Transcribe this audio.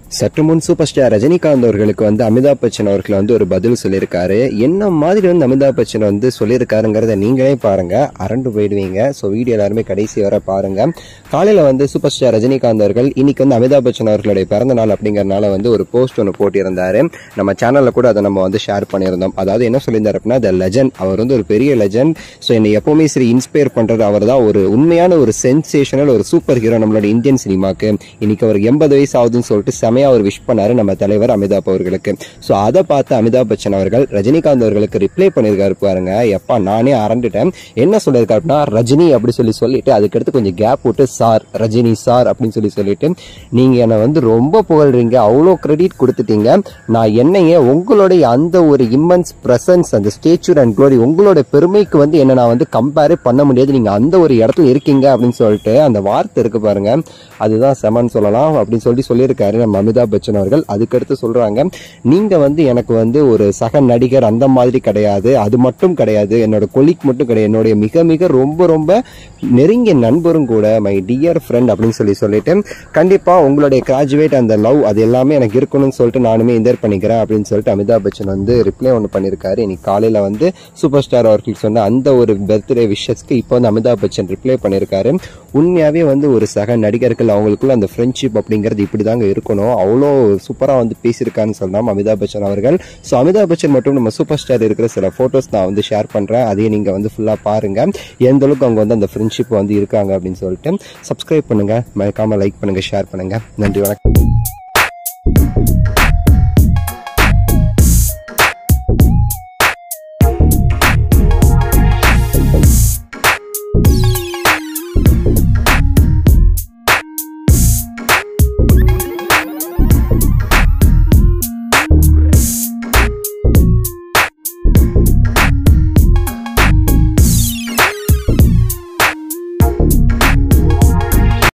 சற்று முன் super star Rajinikanth அவர்களுக்கு வந்து அமிதாப் பச்சன் அவர்கள் வந்து ஒரு பதில் சொல்லியிருக்காரு என்ன மாதிரி வந்து அமிதாப் பச்சன் வந்து சொல்லியிருக்காருங்கிறத நீங்களே பாருங்க அரண்டு போயிடுவீங்க ஸோ வீடியோ எல்லாருமே கடைசி வரை பாருங்க காலையில் வந்து சூப்பர் ஸ்டார் ரஜினிகாந்த் அவர்கள் இன்னைக்கு வந்து அமிதாப் பச்சன் அவர்களுடைய பிறந்த நாள் அப்படிங்கறனால வந்து ஒரு போஸ்ட் ஒன்று போட்டிருந்தாரு நம்ம சேனலில் கூட அதை நம்ம வந்து ஷேர் பண்ணியிருந்தோம் அதாவது என்ன சொல்லியிருந்தாரு அப்படின்னா த லெஜண்ட் அவர் வந்து ஒரு பெரிய லெஜண்ட் ஸோ என்னை எப்பவுமே சரி இன்ஸ்பயர் பண்றது அவர் தான் ஒரு உண்மையான ஒரு சென்சேஷனல் ஒரு சூப்பர் ஹீரோ நம்மளோட இந்தியன் சினிமாக்கு இன்னைக்கு அவர் எண்பது வயசு ஆகுதுன்னு சொல்லிட்டு செமையா அவர் விஷ் பண்ணாரு நம்ம தலைவர் அமிதாப் அவர்களுக்கு ஸோ அதை பார்த்து அமிதாப் பச்சன் அவர்கள் ரஜினிகாந்த் அவர்களுக்கு ரிப்ளை பண்ணியிருக்காரு பாருங்க எப்பா நானே அரண்டுட்டேன் என்ன சொல்லியிருக்காரு அப்படின்னா ரஜினி அப்படி சொல்லி சொல்லிட்டு அதுக்கடுத்து கொஞ்சம் கேப் விட்டு சார் ரஜினி சார் அப்படின்னு சொல்லி சொல்லிட்டு நீங்க என்னை வந்து ரொம்ப புகழ்றீங்க அவ்வளோ கிரெடிட் கொடுத்துட்டீங்க நான் என்னைய உங்களுடைய அந்த ஒரு இம்மன்ஸ் பிரசன்ஸ் அந்த ஸ்டேச்சர் அண்ட் க்ளோரி உங்களோட பெருமைக்கு வந்து என்ன நான் வந்து கம்பேரே பண்ண முடியாது நீங்க அந்த ஒரு இடத்துல இருக்கீங்க அப்படின்னு சொல்லிட்டு அந்த வார்த்தை இருக்கு பாருங்க அதுதான் செமன்னு சொல்லலாம் அப்படின்னு சொல்லி சொல்லியிருக்காரு நம்ம அமிதாப் பச்சன் அவர்கள் அதுக்கடுத்து சொல்றாங்க நீங்க வந்து எனக்கு வந்து ஒரு சக நடிகர் அந்த மாதிரி கிடையாது அது மட்டும் கிடையாது என்னோட கொலிக் மட்டும் கிடையாது என்னுடைய மிக மிக ரொம்ப ரொம்ப நெருங்கிய நண்பரும் கூட மை டியர் ஃப்ரெண்ட் அப்படின்னு சொல்லி சொல்லிட்டு கண்டிப்பா உங்களுடைய கிராஜுவேட் அந்த லவ் அது எல்லாமே எனக்கு இருக்கணும்னு சொல்லிட்டு நானுமே இந்தர் பண்ணிக்கிறேன் அப்படின்னு சொல்லிட்டு அமிதாப் பச்சன் வந்து ரிப்ளை ஒன்று பண்ணியிருக்காரு இன்னைக்கு காலையில வந்து சூப்பர் ஸ்டார் அவர்கள் சொன்ன அந்த ஒரு பர்த்டே விஷஸ்க்கு இப்போ வந்து அமிதாப் பச்சன் ரிப்ளை பண்ணியிருக்காரு உண்மையாவே வந்து ஒரு சக நடிகர்கள் அவங்களுக்குள்ள அந்த ஃப்ரெண்ட்ஷிப் அப்படிங்கிறது இப்படி தாங்க இருக்கணும் அவ்வளோ சூப்பராக வந்து பேசியிருக்கான்னு சொல்லலாம் அமிதாப் பச்சன் அவர்கள் ஸோ அமிதாப் பச்சன் மட்டும் நம்ம சூப்பர் ஸ்டார் இருக்கிற சில ஃபோட்டோஸ் நான் வந்து ஷேர் பண்ணுறேன் அதையும் நீங்கள் வந்து ஃபுல்லாக பாருங்க எந்த அளவுக்கு அவங்க வந்து அந்த ஃப்ரெண்ட்ஷிப் வந்து இருக்காங்க அப்படின்னு சொல்லிட்டு சப்ஸ்கிரைப் பண்ணுங்க மறக்காம லைக் பண்ணுங்க ஷேர் பண்ணுங்க நன்றி வணக்கம்